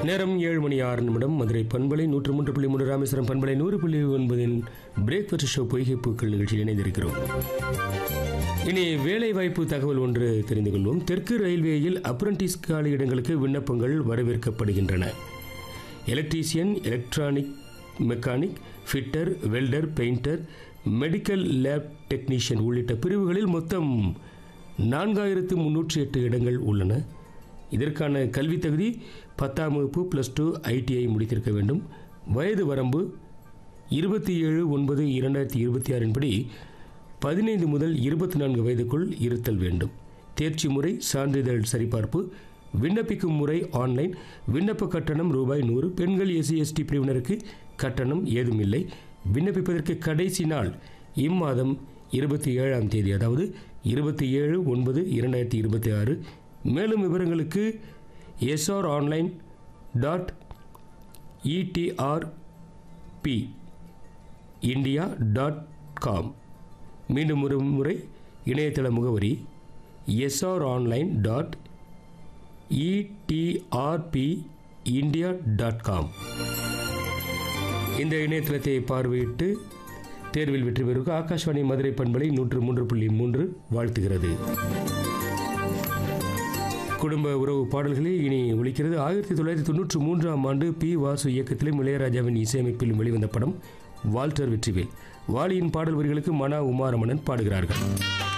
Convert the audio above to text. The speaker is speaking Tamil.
நேரம் ஏழு மணி ஆறு நிமிடம் மதுரை பண்பலை நூற்று மூன்று புள்ளி மூன்று ராமேஸ்வரம் பண்பலை நூறு புள்ளி ஒன்பதின் பிரேக்ஃபாஸ்ட் ஷோ பொய்கை பூக்கள் நிகழ்ச்சியில் இணைந்திருக்கிறோம் இனி வேலைவாய்ப்பு தகவல் ஒன்று தெரிந்து கொள்வோம் தெற்கு ரயில்வேயில் அப்ரண்டிஸ் காலி இடங்களுக்கு விண்ணப்பங்கள் வரவேற்கப்படுகின்றன electrician electronic mechanic fitter welder painter medical lab technician உள்ளிட்ட பிரிவுகளில் மொத்தம் நான்காயிரத்து முன்னூற்றி எட்டு இடங்கள் உள்ளன இதற்கான கல்வி தகுதி பத்தாம் வகுப்பு ப்ளஸ் டூ ஐடிஐ முடித்திருக்க வேண்டும் வயது வரம்பு இருபத்தி ஏழு ஒன்பது இரண்டாயிரத்தி இருபத்தி ஆறின் படி பதினைந்து முதல் இருபத்தி நான்கு வயதுக்குள் இருத்தல் வேண்டும் தேர்ச்சி முறை சான்றிதழ் சரிபார்ப்பு விண்ணப்பிக்கும் முறை ஆன்லைன் விண்ணப்ப கட்டணம் ரூபாய் நூறு பெண்கள் எஸ்சி எஸ்டி பிரிவினருக்கு கட்டணம் ஏதும் இல்லை விண்ணப்பிப்பதற்கு கடைசி நாள் இம்மாதம் இருபத்தி ஏழாம் தேதி அதாவது இருபத்தி ஏழு ஒன்பது இரண்டாயிரத்தி இருபத்தி ஆறு மேலும் விவரங்களுக்கு S R online dot E T R B India dot com மீண்டும் ஒரு முறை இணையதள முகவரி S R online dot E T R B India dot com இந்த இணையதளத்தை பார்வையிட்டு தேர்வில் வெற்றி பெறுவதற்கு ஆகாஷ்வாணி மதுரை பண்பலை நூற்று மூன்று புள்ளி மூன்று வாழ்த்துகிறது குடும்ப உறவு பாடல்களில் இனி ஒலிக்கிறது ஆயிரத்தி தொள்ளாயிரத்தி தொண்ணூற்றி மூன்றாம் ஆண்டு பி வாசு இயக்கத்திலும் இளையராஜாவின் இசையமைப்பிலும் வெளிவந்த படம் வால்டர் வெற்றிவேல் வாலியின் பாடல் வரிகளுக்கு மனா உமாரமணன் பாடுகிறார்கள்